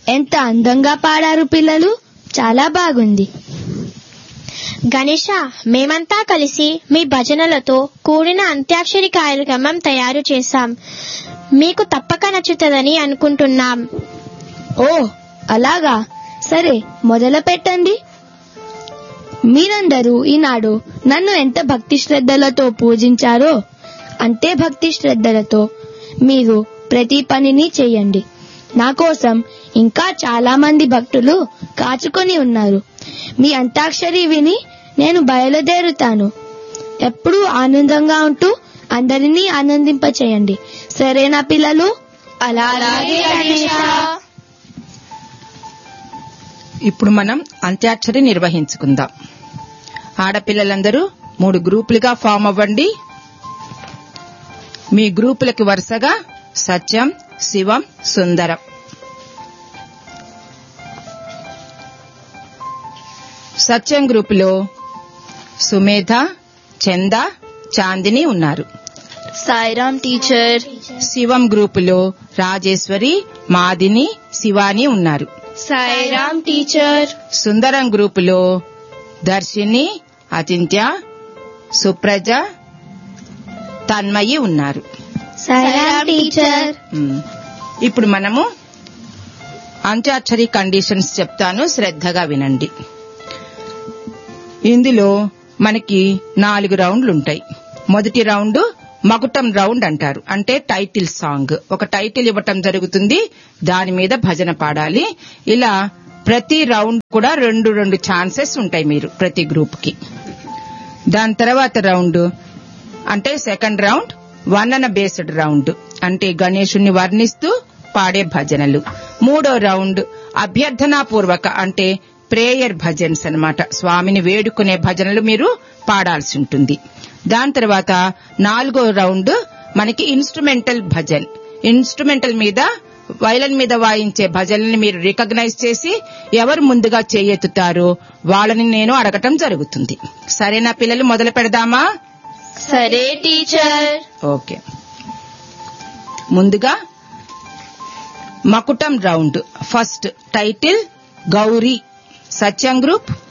ఎంత అందంగా పాడారు పిల్లలు చాలా బాగుంది గణేష మేమంతా కలిసి మీ భజనలతో కూడిన అంత్యాక్షరి కార్యక్రమం తయారు చేశాం మీకు తప్పక నచ్చుతుందని అనుకుంటున్నాం ఓ అలాగా సరే మొదలు పెట్టండి మీరందరూ ఈనాడు నన్ను ఎంత భక్తి శ్రద్ధలతో పూజించారో అంతే భక్తి శ్రద్ధలతో మీరు ప్రతి పనిని చేయండి నా కోసం ఇంకా చాలా మంది భక్తులు కాచుకొని ఉన్నారు మీ అంతాక్షరి విని నేను బయలుదేరుతాను ఎప్పుడూ ఆనందంగా ఉంటూ అందరినీ ఆనందింపచేయండి సరేనా పిల్లలు అలాగే ఇప్పుడు మనం అంత్యాక్షరి నిర్వహించుకుందాం ఆడపిల్లలందరూ మూడు గ్రూపులుగా ఫామ్ అవ్వండి మీ గ్రూపులకి వరుసగా సత్యం శివం సుందరం సత్యం గ్రూపులో సుమేధ చంద చాందిని ఉన్నారు సాయిరామ్ టీచర్ శివం గ్రూపులో రాజేశ్వరి మాదిని శివాని ఉన్నారు సాయిరామ్ టీచర్ సుందరం గ్రూపులో దర్శిని అచింత్య సుప్రజ తన్మయి ఉన్నారు సాయిరామ్ టీచర్ మ్మ్. ఇప్పుడు మనము అంత్యాక్షరి కండిషన్స్ చెప్తాను శ్రద్ధగా వినండి ఇందులో మనకి నాలుగు రౌండ్లు ఉంటాయి మొదటి రౌండ్ మకుటం రౌండ్ అంటారు అంటే టైటిల్ సాంగ్ ఒక టైటిల్ ఇవ్వటం జరుగుతుంది దాని మీద భజన పాడాలి ఇలా ప్రతి రౌండ్ కూడా రెండు రెండు ఛాన్సెస్ ఉంటాయి మీరు ప్రతి గ్రూప్ కి దాని తర్వాత రౌండ్ అంటే సెకండ్ రౌండ్ వర్ణన బేస్డ్ రౌండ్ అంటే గణేశుణ్ణి వర్ణిస్తూ పాడే భజనలు మూడో రౌండ్ అభ్యర్థనాపూర్వక అంటే ప్రేయర్ భజన్స్ అన్నమాట స్వామిని వేడుకునే భజనలు మీరు పాడాల్సి ఉంటుంది దాని తర్వాత నాలుగో రౌండ్ మనకి ఇన్స్ట్రుమెంటల్ భజన్ ఇన్స్ట్రుమెంటల్ మీద వైలన్ మీద వాయించే భజనల్ని మీరు రికగ్నైజ్ చేసి ఎవరు ముందుగా చేయెత్తుతారో వాళ్ళని నేను అడగటం జరుగుతుంది సరేనా పిల్లలు మొదలు పెడదామా సరే టీచర్ ఓకే ముందుగా మకుటం round first title Gowri Satyam group